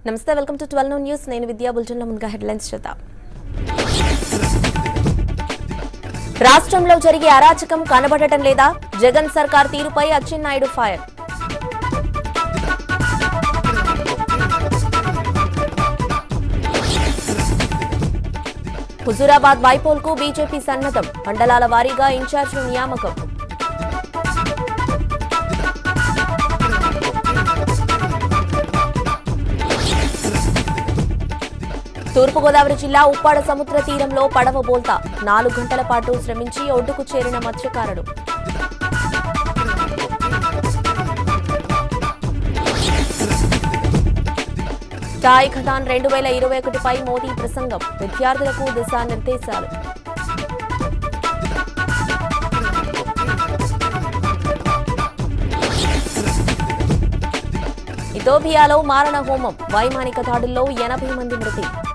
నమస్తే welcome to twelve no news నేను విద్యా బులెటిన్లో ముందుగా హెడ్లైన్స్ చూద్దాం రాష్ట్రంలో జరిగే అరాచకం కనబడటం లేదా జగన్ సర్కార్ తీరుపై అచ్చెన్నాయుడు ఫైర్ హుజూరాబాద్ బైపోల్ కు బీజేపీ సన్నద్ధం మండలాల వారీగా ఇన్ఛార్జ్ల నియామకం తూర్పుగోదావరి జిల్లా ఉప్పాడ సముద్ర తీరంలో పడవ బోల్తా నాలుగు గంటల పాటు శ్రమించి ఒడ్డుకు చేరిన మత్స్యకారుడు సాయి ఖతాన్ రెండు వేల ఇరవై ఒకటిపై మోదీ ప్రసంగం విద్యార్థులకు దిశానిర్దేశాలు ఇథోపియాలో మారణ హోమం వైమానిక దాడుల్లో ఎనభై మంది మృతి